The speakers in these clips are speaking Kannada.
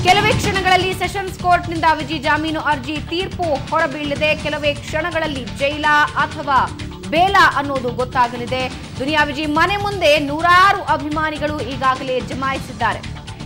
ಕೆಲವೇ ಕ್ಷಣಗಳಲ್ಲಿ ಸೆಷನ್ಸ್ ಕೋರ್ಟ್ನಿಂದ ವಿಜಿ ಜಾಮೀನು ಅರ್ಜಿ ತೀರ್ಪು ಹೊರಬೀಳಲಿದೆ ಕೆಲವೇ ಕ್ಷಣಗಳಲ್ಲಿ ಜೈಲ ಅಥವಾ ಬೇಲ ಅನ್ನೋದು ಗೊತ್ತಾಗಲಿದೆ ದುನಿಯಾ ವಿಜಿ ಮನೆ ಮುಂದೆ ನೂರಾರು ಅಭಿಮಾನಿಗಳು ಈಗಾಗಲೇ ಜಮಾಯಿಸಿದ್ದಾರೆ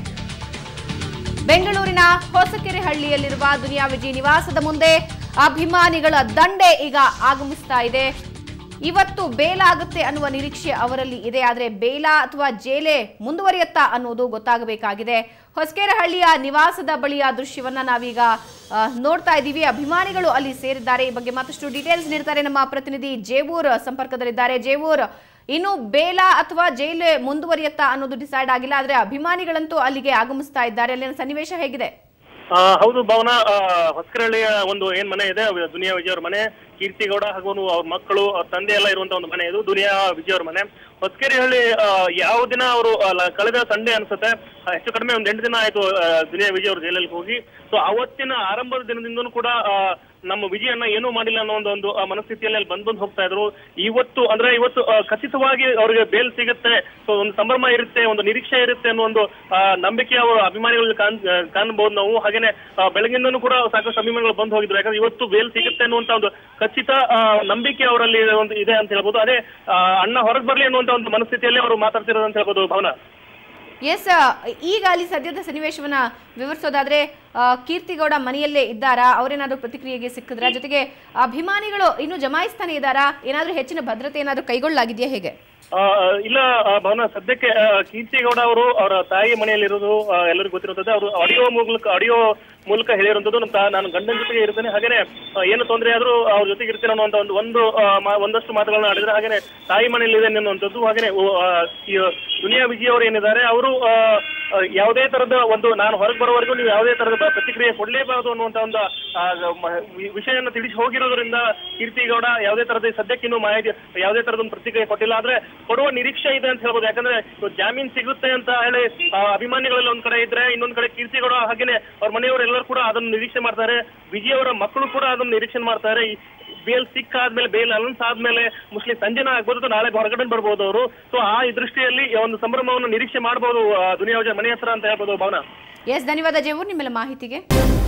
ಬೆಂಗಳೂರಿನ ಹೊಸಕೆರೆ ಹಳ್ಳಿಯಲ್ಲಿರುವ ದುನಿಯಾ ವಿಜಿ ನಿವಾಸದ ಮುಂದೆ ಅಭಿಮಾನಿಗಳ ದಂಡೆ ಈಗ ಆಗಮಿಸ್ತಾ ಇದೆ ಇವತ್ತು ಬೇಲ ಆಗುತ್ತೆ ಅನ್ನುವ ನಿರೀಕ್ಷೆ ಅವರಲ್ಲಿ ಇದೆ ಆದರೆ ಬೇಲ ಅಥವಾ ಜೇಲೆ ಮುಂದುವರಿಯುತ್ತಾ ಅನ್ನೋದು ಗೊತ್ತಾಗಬೇಕಾಗಿದೆ ಹೊಸಕೆರೆ ಹಳ್ಳಿಯ ನಿವಾಸದ ಬಳಿಯ ದೃಶ್ಯವನ್ನ ನಾವೀಗ ಆ, ನೋಡ್ತಾ ಇದ್ದೀವಿ ಅಭಿಮಾನಿಗಳು ಅಲ್ಲಿ ಸೇರಿದ್ದಾರೆ ಈ ಬಗ್ಗೆ ಮತ್ತಷ್ಟು ಡೀಟೇಲ್ಸ್ ನೀಡ್ತಾರೆ ನಮ್ಮ ಪ್ರತಿನಿಧಿ ಜೇವೂರ್ ಸಂಪರ್ಕದಲ್ಲಿದ್ದಾರೆ ಜೇವೂರ್ ಇನ್ನು ಬೇಲ ಅಥವಾ ಜೈಲು ಮುಂದುವರಿಯುತ್ತಾ ಅನ್ನೋದು ಡಿಸೈಡ್ ಆಗಿಲ್ಲ ಆದ್ರೆ ಅಭಿಮಾನಿಗಳಂತೂ ಅಲ್ಲಿಗೆ ಆಗಮಿಸ್ತಾ ಇದ್ದಾರೆ ಅಲ್ಲಿನ ಸನ್ನಿವೇಶ ಹೇಗಿದೆ ಆ, ಹೌದು ಭವನ ಆ, ಹೊಸಕರಹಳ್ಳಿಯ ಒಂದು ಏನ್ ಮನೆ ಇದೆ ಅದು ದುನಿಯಾ ವಿಜಯ್ ಅವ್ರ ಮನೆ ಕೀರ್ತಿಗೌಡ ಹಾಗೂ ಅವ್ರ ಮಕ್ಕಳು ಅವ್ರ ತಂದೆ ಎಲ್ಲ ಇರುವಂತ ಒಂದು ಮನೆ ಇದು ದುನಿಯಾ ವಿಜಯ್ ಅವ್ರ ಮನೆ ಹೊಸಕೆರೆಹಳ್ಳಿ ಆ, ಯಾವ ದಿನ ಅವರು ಕಳೆದ ಸಂಡೇ ಅನ್ಸುತ್ತೆ ಆ, ಹೆಚ್ಚು ಕಡಿಮೆ ಒಂದ್ ಎಂಟು ದಿನ ಆಯ್ತು ಆ, ದುನಿಯಾ ವಿಜಯ್ ಅವರು ಜೈಲಲ್ಲಿ ಹೋಗಿ ಸೊ ಅವತ್ತಿನ ಆರಂಭದ ದಿನದಿಂದನೂ ಕೂಡ ಆ, ನಮ್ಮ ವಿಜಯನ್ನ ಏನೂ ಮಾಡಿಲ್ಲ ಅನ್ನೋ ಒಂದು ಒಂದು ಆ, ಮನಸ್ಥಿತಿಯಲ್ಲಿ ಅಲ್ಲಿ ಬಂದ್ ಬಂದ್ ಹೋಗ್ತಾ ಇದ್ರು ಇವತ್ತು ಅಂದ್ರೆ ಇವತ್ತು ಆ, ಖಚಿತವಾಗಿ ಅವರಿಗೆ ಬೇಲ್ ಸಿಗುತ್ತೆ ಸೊ ಒಂದು ಸಂಭ್ರಮ ಇರುತ್ತೆ ಒಂದು ನಿರೀಕ್ಷೆ ಇರುತ್ತೆ ಅನ್ನೋ ಒಂದು ಆ, ನಂಬಿಕೆ ಅವರು ಅಭಿಮಾನಿಗಳಲ್ಲಿ ಕಾಣ್ ಆ, ಕಾಣ್ಬೋದು ನಾವು ಹಾಗೇನೆ ಆ, ಬೆಳಗಿಂದನೂ ಕೂಡ ಸಾಕಷ್ಟು ಅಭಿಮಾನಿಗಳು ಬಂದು ಹೋಗಿದ್ರು ಯಾಕಂದ್ರೆ ಇವತ್ತು ಬೇಲ್ ಸಿಗುತ್ತೆ ಅನ್ನುವಂತ ಒಂದು ಖಚಿತ ಆ, ನಂಬಿಕೆ ಅವರಲ್ಲಿ ಒಂದು ಇದೆ ಅಂತ ಹೇಳ್ಬೋದು ಅದೇ ಆ, ಅಣ್ಣ ಹೊರಗೆ ಬರ್ಲಿ ಅನ್ನುವಂತ ಒಂದು ಮನಸ್ಥಿತಿಯಲ್ಲಿ ಅವರು ಮಾತಾಡ್ತಿರೋದು ಅಂತ ಹೇಳ್ಬೋದು ಭವನ ಎಸ್ ಈಗ ಅಲ್ಲಿ ಸದ್ಯದ ಸನ್ನಿವೇಶವನ್ನ ವಿವರಿಸೋದಾದ್ರೆ ಆ, ಕೀರ್ತಿಗೌಡ ಮನೆಯಲ್ಲೇ ಇದ್ದಾರಾ ಅವರೇನಾದ್ರೂ ಪ್ರತಿಕ್ರಿಯೆಗೆ ಸಿಕ್ಕಿದ್ರ ಜೊತೆಗೆ ಅಭಿಮಾನಿಗಳು ಇನ್ನು ಜಮಾಯಿಸ್ತಾನೆ ಇದ್ದಾರಾ ಏನಾದ್ರೂ ಹೆಚ್ಚಿನ ಭದ್ರತೆ ಏನಾದ್ರೂ ಕೈಗೊಳ್ಳಲಾಗಿದೆಯಾ ಹೇಗೆ ಆ, ಇಲ್ಲ ಆ, ಭವನ ಸದ್ಯಕ್ಕೆ ಆ, ಕೀರ್ತಿಗೌಡ ಅವರು ಅವರ ತಾಯಿ ಮನೆಯಲ್ಲಿರೋದು ಆ, ಎಲ್ಲರಿಗೂ ಗೊತ್ತಿರುತ್ತದೆ ಅವರು ಆಡಿಯೋ ಮೂಲಕ ಆಡಿಯೋ ಮೂಲಕ ಹೇಳಿರುವಂತದ್ದು ನಮ್ಮ ತಾ- ನಾನು ಗಂಡನ ಜೊತೆಗೆ ಇರ್ತೇನೆ ಹಾಗೇನೆ ಆ, ಏನು ತೊಂದರೆ ಆದ್ರೂ ಅವ್ರ ಜೊತೆಗೆ ಇರ್ತೇನೆ ಅನ್ನುವಂತ ಒಂದು ಒಂದು ಆ, ಮಾ- ಒಂದಷ್ಟು ಮಾತುಗಳನ್ನ ಆಡಿದ್ರೆ ಹಾಗೇನೆ ತಾಯಿ ಮನೆಯಲ್ಲಿ ಇದೆ ಅನ್ನುವಂಥದ್ದು ಹಾಗೇನೆ ಓ, ಆ, ಈ ದುನಿಯಾ ವಿಜಯ್ ಅವರು ಏನಿದ್ದಾರೆ ಅವರು ಆ, ಆ, ಯಾವುದೇ ತರದ ಒಂದು ನಾನು ಹೊರಗೆ ಬರೋವರೆಗೂ ನೀವು ಯಾವುದೇ ತರದ ಪ್ರತಿಕ್ರಿಯೆ ಕೊಡ್ಲೇಬಾರದು ಅನ್ನುವಂತ ಒಂದು ಆ, ಮ- ವಿ- ವಿಷಯನ ತಿಳಿಸಿ ಹೋಗಿರೋದ್ರಿಂದ ಕೀರ್ತಿಗೌಡ ಯಾವುದೇ ತರದ ಸದ್ಯಕ್ಕೆ ಇನ್ನೂ ಮಾಹಿತಿ ಯಾವುದೇ ತರದ ಒಂದು ಪ್ರತಿಕ್ರಿಯೆ ಕೊಟ್ಟಿಲ್ಲ ಆದ್ರೆ ಕೊಡುವ ನಿರೀಕ್ಷೆ ಇದೆ ಅಂತ ಹೇಳ್ಬೋದು ಯಾಕಂದ್ರೆ ಇವತ್ತು ಜಾಮೀನ್ ಸಿಗುತ್ತೆ ಅಂತ ಹೇಳಿ ಆ, ಅಭಿಮಾನಿಗಳೆಲ್ಲ ಒಂದ್ ಕಡೆ ಇದ್ರೆ ಇನ್ನೊಂದ್ ಕಡೆ ಕೀರ್ತಿಗೌಡ ಹಾಗೇನೆ ಅವ್ರ ಮನೆಯವರೆಲ್ಲರೂ ಕೂಡ ಅದನ್ನು ನಿರೀಕ್ಷೆ ಮಾಡ್ತಾರೆ ವಿಜಯ್ ಅವರ ಮಕ್ಕಳು ಕೂಡ ಅದನ್ನು ನಿರೀಕ್ಷೆ ಮಾಡ್ತಾರೆ ಈ ಬೇಲ್ ಸಿಕ್ ಆದ್ಮೇಲೆ ಬೇಲ್ ಅನೌನ್ಸ್ ಆದ್ಮೇಲೆ ಮುಸ್ಲಿಂ ಸಂಜೆನ ಆಗ್ಬೋದು ಅಥವಾ ನಾಳೆ ಹೊರಗಡೆ ಬರ್ಬೋದು ಅವರು ಸೊ ಆ ಈ ದೃಷ್ಟಿಯಲ್ಲಿ ಒಂದು ಸಂಭ್ರಮವನ್ನು ನಿರೀಕ್ಷೆ ಮಾಡಬಹುದು ದುನಿಯಾ ವಿಜಯ್ ಮನೆ ಹತ್ರ ಅಂತ ಹೇಳ್ಬೋದು ಭಾವನಾ ಎಸ್ ಧನ್ಯವಾದ ಜೇವೂರ್ ನಿಮ್ಮೆಲ್ಲ ಮಾಹಿತಿಗೆ